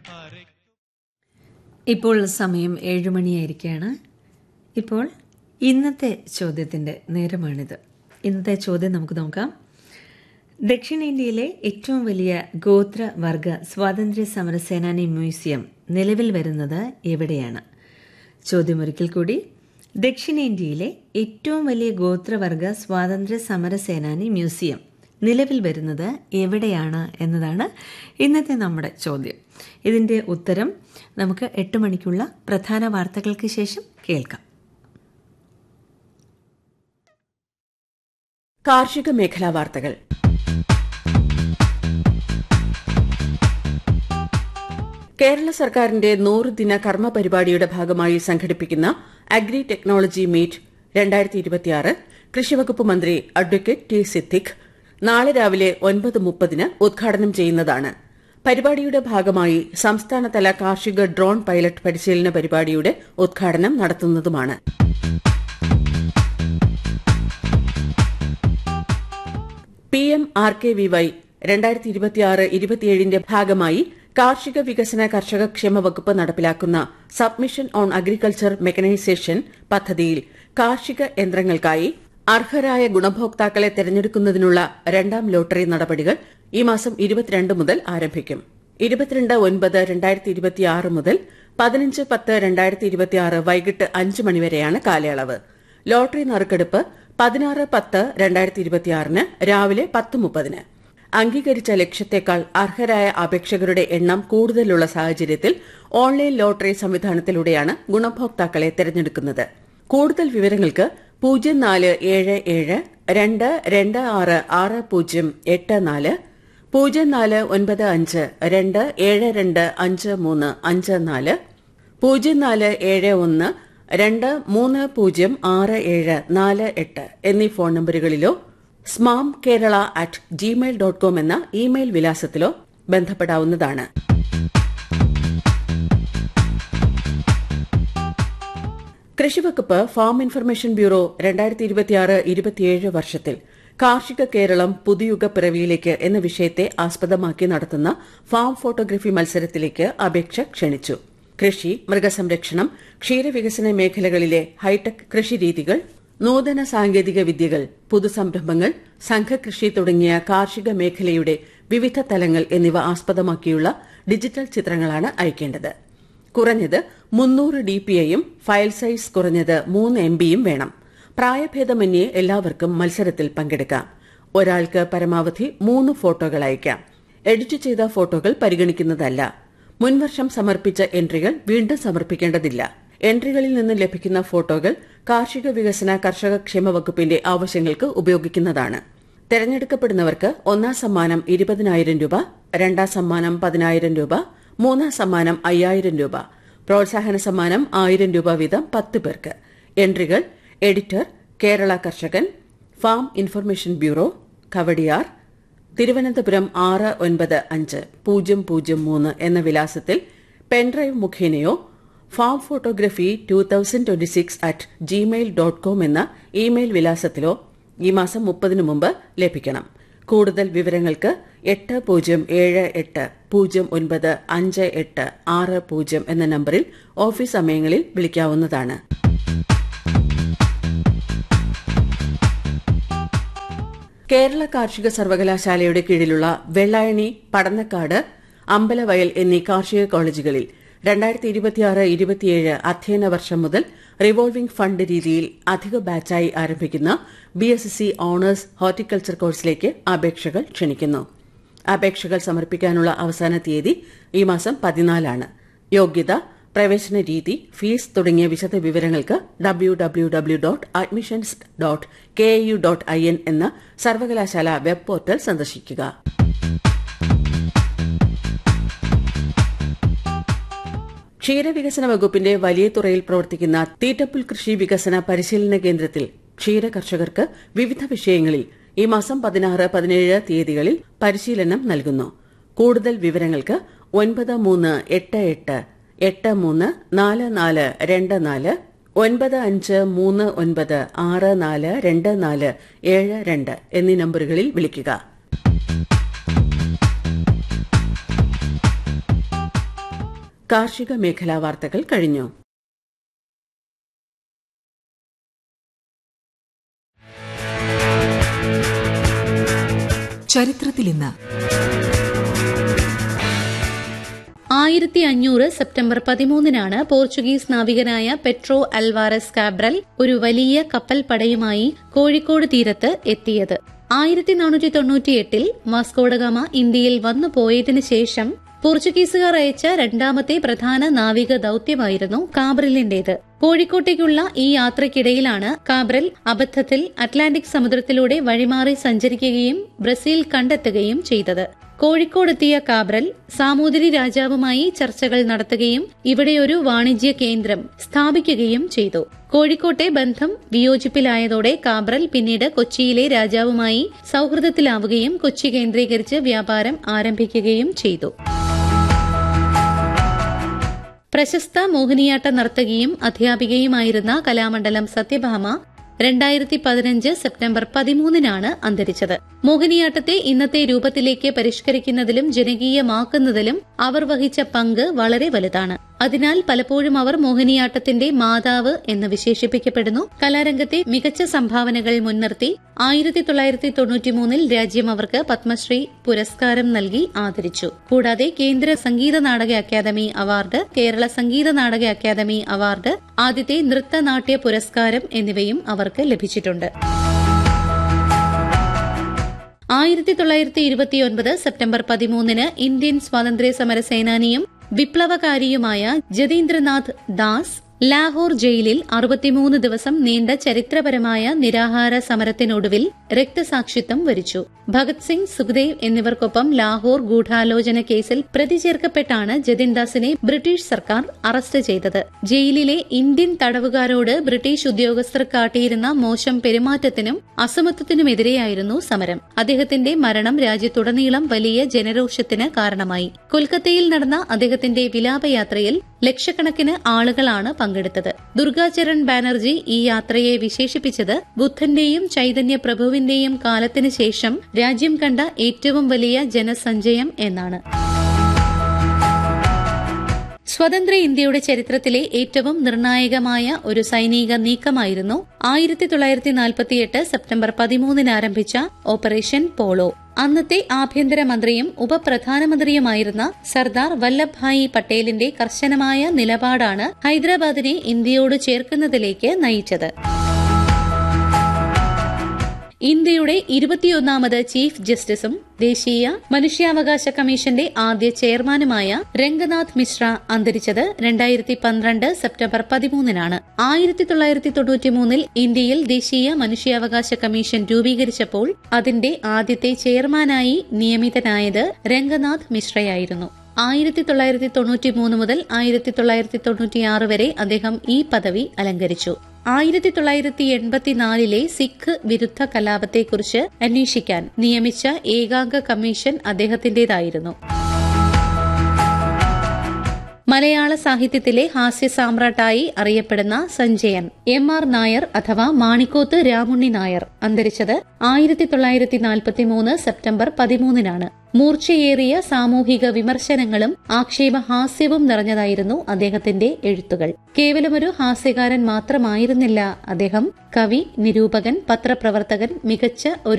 ഇപ്പോൾ സമയം ഏഴുമണിയായിരിക്കുകയാണ് ഇപ്പോൾ ഇന്നത്തെ ചോദ്യത്തിൻ്റെ നേരമാണിത് ഇന്നത്തെ ചോദ്യം നമുക്ക് നോക്കാം ദക്ഷിണേന്ത്യയിലെ ഏറ്റവും വലിയ ഗോത്ര വർഗ സ്വാതന്ത്ര്യ സമര സേനാനി മ്യൂസിയം നിലവിൽ വരുന്നത് എവിടെയാണ് ചോദ്യമൊരിക്കൽ കൂടി ദക്ഷിണേന്ത്യയിലെ ഏറ്റവും വലിയ ഗോത്രവർഗ സ്വാതന്ത്ര്യ സമര സേനാനി മ്യൂസിയം നിലവിൽ വരുന്നത് എവിടെയാണ് എന്നതാണ് ഇന്നത്തെ നമ്മുടെ ചോദ്യം ഇതിൻ്റെ ഉത്തരം നമുക്ക് എട്ട് മണിക്കുള്ള പ്രധാന വാർത്തകൾക്ക് ശേഷം കേൾക്കാം കാർഷിക മേഖലാ വാർത്തകൾ കേരള സർക്കാരിന്റെ നൂറ് ദിന കർമ്മ പരിപാടിയുടെ ഭാഗമായി സംഘടിപ്പിക്കുന്ന അഗ്രി ടെക്നോളജി മീറ്റ് രണ്ടായിരത്തി ഇരുപത്തിയാറ് കൃഷിവകുപ്പ് മന്ത്രി അഡ്വക്കേറ്റ് ടി സിദ്ദിഖ് നാളെ രാവിലെ ഒൻപത് മുപ്പതിന് ഉദ്ഘാടനം ചെയ്യുന്നതാണ് പരിപാടിയുടെ ഭാഗമായി സംസ്ഥാനതല കാർഷിക ഡ്രോൺ പൈലറ്റ് പരിശീലന പരിപാടിയുടെ ഉദ്ഘാടനം നടത്തുന്നതുമാണ് P M R K V Y രണ്ടായിരത്തി ഇരുപത്തിയാറ് ഇരുപത്തിയേഴിന്റെ ഭാഗമായി കാർഷിക വികസന കർഷക ക്ഷേമ വകുപ്പ് നടപ്പിലാക്കുന്ന സബ്മിഷൻ ഓൺ അഗ്രികൾച്ചർ മെക്കനൈസേഷൻ പദ്ധതിയിൽ കാർഷിക യന്ത്രങ്ങൾക്കായി അർഹരായ ഗുണഭോക്താക്കളെ തെരഞ്ഞെടുക്കുന്നതിനുള്ള രണ്ടാം ലോട്ടറി നടപടികൾ ഈ മാസം ഇരുപത്തിരണ്ട് മുതൽ ആരംഭിക്കും ഇരുപത്തിരണ്ട് ഒൻപത് രണ്ടായിരത്തി ഇരുപത്തിയാറ് മുതൽ പതിനഞ്ച് പത്ത് രണ്ടായിരത്തി ഇരുപത്തിയാറ് വൈകിട്ട് അഞ്ച് മണിവരെയാണ് കാലയളവ് ലോട്ടറി നറുക്കെടുപ്പ് പതിനാറ് പത്ത് രണ്ടായിരത്തി ഇരുപത്തിയാറിന് രാവിലെ പത്ത് മുപ്പതിന് അംഗീകരിച്ച ലക്ഷ്യത്തേക്കാൾ അർഹരായ അപേക്ഷകരുടെ എണ്ണം കൂടുതലുള്ള സാഹചര്യത്തിൽ ഓൺലൈൻ ലോട്ടറി സംവിധാനത്തിലൂടെയാണ് ഗുണഭോക്താക്കളെ തെരഞ്ഞെടുക്കുന്നത് കൂടുതൽ വിവരങ്ങൾക്ക് പൂജ്യം നാല് ഏഴ് ഏഴ് രണ്ട് രണ്ട് ആറ് ആറ് പൂജ്യം എട്ട് നാല് പൂജ്യം നാല് ഒൻപത് അഞ്ച് രണ്ട് ഏഴ് രണ്ട് അഞ്ച് മൂന്ന് അഞ്ച് നാല് പൂജ്യം നാല് ഏഴ് ഒന്ന് രണ്ട് മൂന്ന് പൂജ്യം ആറ് ഏഴ് നാല് എട്ട് എന്നീ ഫോൺ നമ്പറുകളിലോ smam Kerala at Gmail dot com എന്ന ഇമെയിൽ വിലാസത്തിലോ ബന്ധപ്പെടാവുന്നതാണ് കൃഷിവകുപ്പ് ഫാം ഇൻഫർമേഷൻ ബ്യൂറോ രണ്ടായിരത്തി ഇരുപത്തിയാറ് ഇരുപത്തിയേഴ് വർഷത്തിൽ കാർഷിക കേരളം പുതുയുഗ പിറവിയിലേക്ക് എന്ന വിഷയത്തെ ആസ്പദമാക്കി നടത്തുന്ന ഫാം ഫോട്ടോഗ്രഫി മത്സരത്തിലേക്ക് അപേക്ഷ ക്ഷണിച്ചു കൃഷി മൃഗസംരക്ഷണം ക്ഷീരവികസന മേഖലകളിലെ ഹൈടെക് കൃഷിരീതികൾ നൂതന സാങ്കേതിക വിദ്യകൾ പുതുസംരംഭങ്ങൾ സംഘകൃഷി തുടങ്ങിയ കാർഷിക മേഖലയുടെ വിവിധ തലങ്ങൾ എന്നിവ ആസ്പദമാക്കിയുള്ള ഡിജിറ്റൽ ചിത്രങ്ങളാണ് അയക്കേണ്ടത് കുറഞ്ഞത് മുന്നൂറ് ഡി പി ഐയും ഫയൽ സൈസ് കുറഞ്ഞത് മൂന്ന് എം ബിയും വേണം പ്രായഭേദമന്യേ എല്ലാവർക്കും മത്സരത്തിൽ പങ്കെടുക്കാം ഒരാൾക്ക് പരമാവധി മൂന്ന് ഫോട്ടോകൾ അയക്കാം എഡിറ്റ് ചെയ്ത ഫോട്ടോകൾ പരിഗണിക്കുന്നതല്ല മുൻവർഷം സമർപ്പിച്ച എൻട്രികൾ വീണ്ടും സമർപ്പിക്കേണ്ടതില്ല എൻട്രികളിൽ നിന്ന് ലഭിക്കുന്ന ഫോട്ടോകൾ കാർഷിക വികസന കർഷക ക്ഷേമ വകുപ്പിന്റെ ആവശ്യങ്ങൾക്ക് ഉപയോഗിക്കുന്നതാണ് തെരഞ്ഞെടുക്കപ്പെടുന്നവർക്ക് ഒന്നാം സമ്മാനം ഇരുപതിനായിരം രൂപ രണ്ടാം സമ്മാനം പതിനായിരം രൂപ മൂന്നാം സമ്മാനം അയ്യായിരം രൂപ പ്രോത്സാഹന സമ്മാനം ആയിരം രൂപ വീതം പത്ത് പേർക്ക് എൻട്രികൾ editor Kerala Karshakan farm information bureau Kowdiar Thiruvananthapuram ആറ് ഒൻപത് അഞ്ച് പൂജ്യം പൂജ്യം മൂന്ന് എന്ന വിലാസത്തിൽ പെൻഡ്രൈവ് മുഖേനയോ farm photography two thousand twenty six at Gmail dot com എന്ന ഇമെയിൽ വിലാസത്തിലോ ഈ മാസം മുപ്പതിനു മുമ്പ് ലഭിക്കണം കൂടുതൽ വിവരങ്ങൾക്ക് എട്ട് പൂജ്യം ഏഴ് എട്ട് പൂജ്യം ഒൻപത് അഞ്ച് എട്ട് ആറ് പൂജ്യം എന്ന നമ്പറിൽ ഓഫീസ് സമയങ്ങളിൽ വിളിക്കാവുന്നതാണ് കേരള കാർഷിക സർവകലാശാലയുടെ കീഴിലുള്ള വെള്ളായണി പടന്നക്കാട് അമ്പലവയൽ എന്നീ കാർഷിക കോളേജുകളിൽ രണ്ടായിരത്തി ഇരുപത്തിയാറ് ഇരുപത്തിയേഴ് അധ്യയന വർഷം മുതൽ റിവോൾവിംഗ് ഫണ്ട് രീതിയിൽ അധിക ബാച്ചായി ആരംഭിക്കുന്ന B S S C honours horticulture കോഴ്സിലേക്ക് അപേക്ഷകൾ ക്ഷണിക്കുന്നു അപേക്ഷകൾ സമർപ്പിക്കാനുള്ള അവസാന തീയതി ഈ മാസം പതിനാലാണ് യോഗ്യത പ്രവേശന രീതി ഫീസ് തുടങ്ങിയ വിശദ വിവരങ്ങൾക്ക് W W W dot admissions dot K U dot I N എന്ന സർവകലാശാല വെബ് പോർട്ടൽ സന്ദർശിക്കുക ക്ഷീരവികസന വകുപ്പിന്റെ വലിയ തുറയിൽ പ്രവർത്തിക്കുന്ന തീറ്റപ്പുൽ കൃഷി വികസന പരിശീലന കേന്ദ്രത്തിൽ ക്ഷീര കർഷകർക്ക് വിവിധ വിഷയങ്ങളിൽ ഈ മാസം പതിനാറ് പതിനേഴ് തീയതികളിൽ പരിശീലനം നൽകുന്നു കൂടുതൽ വിവരങ്ങൾക്ക് ഒൻപത് മൂന്ന് എട്ട് എട്ട് എട്ട് മൂന്ന് നാല് നാല് രണ്ട് നാല് ഒൻപത് അഞ്ച് മൂന്ന് ഒൻപത് ആറ് നാല് രണ്ട് നാല് ഏഴ് രണ്ട് എന്നീ നമ്പറുകളിൽ വിളിക്കുക കാർഷിക മേഖലാ വാർത്തകൾ കഴിഞ്ഞു ചരിത്രത്തിൽ ഇന്ന് ആയിരത്തി അഞ്ഞൂറ് സെപ്റ്റംബർ പതിമൂന്നിനാണ് പോർച്ചുഗീസ് നാവികനായ പെട്രോ അൽവാരസ് കാബ്രൽ ഒരു വലിയ കപ്പൽ പടയുമായി കോഴിക്കോട് തീരത്ത് എത്തിയത് ആയിരത്തി നാനൂറ്റി തൊണ്ണൂറ്റിയെട്ടിൽ വാസ്കോഡഗാമ ഇന്ത്യയിൽ വന്നു പോയതിനു ശേഷം പോർച്ചുഗീസുകാർ അയച്ച രണ്ടാമത്തെ പ്രധാന നാവിക ദൌത്യമായിരുന്നു കാബ്രലിന്റേത് കോഴിക്കോട്ടേക്കുള്ള ഈ യാത്രയ്ക്കിടയിലാണ് കാബ്രൽ അബദ്ധത്തിൽ അറ്റ്ലാന്റിക് സമുദ്രത്തിലൂടെ വഴിമാറി സഞ്ചരിക്കുകയും ബ്രസീൽ കണ്ടെത്തുകയും ചെയ്തത് കോഴിക്കോടെത്തിയ കാബ്രൽ സാമൂതിരി രാജാവുമായി ചർച്ചകൾ നടത്തുകയും ഇവിടെ ഒരു വാണിജ്യ കേന്ദ്രം സ്ഥാപിക്കുകയും ചെയ്തു കോഴിക്കോട്ടെ ബന്ധം വിയോജിപ്പിലായതോടെ കാബ്രൽ പിന്നീട് കൊച്ചിയിലെ രാജാവുമായി സൌഹൃദത്തിലാവുകയും കൊച്ചി കേന്ദ്രീകരിച്ച് വ്യാപാരം ആരംഭിക്കുകയും ചെയ്തു പ്രശസ്ത മോഹിനിയാട്ട നർത്തകിയും അധ്യാപികയുമായിരുന്ന കലാമണ്ഡലം സത്യഭാമ രണ്ടായിരത്തി പതിനഞ്ച് സെപ്റ്റംബർ പതിമൂന്നിനാണ് അന്തരിച്ചത് മോഹിനിയാട്ടത്തെ ഇന്നത്തെ രൂപത്തിലേക്ക് പരിഷ്കരിക്കുന്നതിലും ജനകീയമാക്കുന്നതിലും അവർ വഹിച്ച പങ്ക് വളരെ വലുതാണ് അതിനാൽ പലപ്പോഴും അവർ മോഹിനിയാട്ടത്തിന്റെ മാതാവ് എന്ന് വിശേഷിപ്പിക്കപ്പെടുന്നു കലാരംഗത്തെ മികച്ച സംഭാവനകൾ മുൻനിർത്തി ആയിരത്തി തൊള്ളായിരത്തി തൊണ്ണൂറ്റിമൂന്നിൽ രാജ്യം അവർക്ക് പത്മശ്രീ പുരസ്കാരം നൽകി ആദരിച്ചു കൂടാതെ കേന്ദ്ര സംഗീത നാടക അക്കാദമി അവാർഡ് കേരള സംഗീത നാടക അക്കാദമി അവാർഡ് ആദ്യത്തെ നൃത്തനാട്യ പുരസ്കാരം എന്നിവയും അവർക്ക് ലഭിച്ചിട്ടുണ്ട് ആയിരത്തി തൊള്ളായിരത്തി ഇരുപത്തിയൊൻപത് സെപ്റ്റംബർ പതിമൂന്നിന് ഇന്ത്യൻ സ്വാതന്ത്ര്യ സമര സേനാനിയും വിപ്ലവകാരിയുമായ ജതീന്ദ്രനാഥ് ദാസ് ലാഹോർ ജയിലിൽ അറുപത്തിമൂന്ന് ദിവസം നീണ്ട ചരിത്രപരമായ നിരാഹാര സമരത്തിനൊടുവിൽ രക്തസാക്ഷിത്വം വരിച്ചു ഭഗത് സിംഗ് സുഖ്ദേവ് എന്നിവർക്കൊപ്പം ലാഹോർ ഗൂഢാലോചന കേസിൽ പ്രതി ചേർക്കപ്പെട്ടാണ് ജതിൻദാസിനെ ബ്രിട്ടീഷ് സർക്കാർ അറസ്റ്റ് ചെയ്തത് ജയിലിലെ ഇന്ത്യൻ തടവുകാരോട് ബ്രിട്ടീഷ് ഉദ്യോഗസ്ഥർ കാട്ടിയിരുന്ന മോശം പെരുമാറ്റത്തിനും അസമത്വത്തിനുമെതിരെയായിരുന്നു സമരം അദ്ദേഹത്തിന്റെ മരണം രാജ്യത്തുടനീളം വലിയ ജനരോഷത്തിന് കാരണമായി കൊൽക്കത്തയിൽ നടന്ന അദ്ദേഹത്തിന്റെ വിലാപയാത്രയിൽ ലക്ഷക്കണക്കിന് ആളുകളാണ് പങ്കെടുത്തത് ദുർഗാചരൺ ബാനർജി ഈ യാത്രയെ വിശേഷിപ്പിച്ചത് ബുദ്ധന്റെയും ചൈതന്യ പ്രഭുവിന്റെയും കാലത്തിനു ശേഷം രാജ്യം കണ്ട ഏറ്റവും വലിയ ജനസഞ്ചയം എന്നാണ് സ്വതന്ത്ര ഇന്ത്യയുടെ ചരിത്രത്തിലെ ഏറ്റവും നിർണായകമായ ഒരു സൈനിക നീക്കമായിരുന്നു ആയിരത്തി തൊള്ളായിരത്തി നാൽപ്പത്തിയെട്ട് സെപ്റ്റംബർ പതിമൂന്നിന് ആരംഭിച്ച ഓപ്പറേഷൻ പോളോ അന്നത്തെ ആഭ്യന്തരമന്ത്രിയും ഉപപ്രധാനമന്ത്രിയുമായിരുന്ന സർദാർ വല്ലഭ്ഭായി പട്ടേലിന്റെ കർശനമായ നിലപാടാണ് ഹൈദരാബാദിനെ ഇന്ത്യയോട് ചേർക്കുന്നതിലേക്ക് നയിച്ചത് ഇന്ത്യയുടെ ഇരുപത്തിയൊന്നാമത് ചീഫ് ജസ്റ്റിസും ദേശീയ മനുഷ്യാവകാശ കമ്മീഷന്റെ ആദ്യ ചെയർമാനുമായ രംഗനാഥ് മിശ്ര അന്തരിച്ചത് രണ്ടായിരത്തി പന്ത്രണ്ട് സെപ്റ്റംബർ പതിമൂന്നിനാണ് ആയിരത്തി തൊള്ളായിരത്തി തൊണ്ണൂറ്റിമൂന്നിൽ ഇന്ത്യയിൽ ദേശീയ മനുഷ്യാവകാശ കമ്മീഷൻ രൂപീകരിച്ചപ്പോൾ അതിന്റെ ആദ്യത്തെ ചെയർമാനായി നിയമിതനായത് രംഗനാഥ് മിശ്രയായിരുന്നു ആയിരത്തി തൊള്ളായിരത്തി തൊണ്ണൂറ്റി മൂന്ന് മുതൽ ആയിരത്തി തൊള്ളായിരത്തി തൊണ്ണൂറ്റിയാറ് വരെ അദ്ദേഹം ഈ പദവി അലങ്കരിച്ചു ആയിരത്തി തൊള്ളായിരത്തി എൺപത്തിനാലിലെ സിഖ് വിരുദ്ധ കലാപത്തെക്കുറിച്ച് അന്വേഷിക്കാൻ നിയമിച്ച ഏകാംഗ കമ്മീഷൻ അദ്ദേഹത്തിന്റേതായിരുന്നു മലയാള സാഹിത്യത്തിലെ ഹാസ്യ സാമ്രാട്ടായി അറിയപ്പെടുന്ന സഞ്ജയൻ എം ആർ നായർ അഥവാ മാണിക്കോത്ത് രാമുണ്ണി നായർ അന്തരിച്ചത് ആയിരത്തി തൊള്ളായിരത്തി നാൽപ്പത്തിമൂന്ന് സെപ്റ്റംബർ പതിമൂന്നിനാണ് മൂർച്ചയേറിയ സാമൂഹിക വിമർശനങ്ങളും ആക്ഷേപഹാസ്യവും നിറഞ്ഞതായിരുന്നു അദ്ദേഹത്തിന്റെ എഴുത്തുകൾ കേവലമൊരു ഹാസ്യകാരൻ മാത്രമായിരുന്നില്ല അദ്ദേഹം കവി നിരൂപകൻ പത്രപ്രവർത്തകൻ മികച്ച ഒരു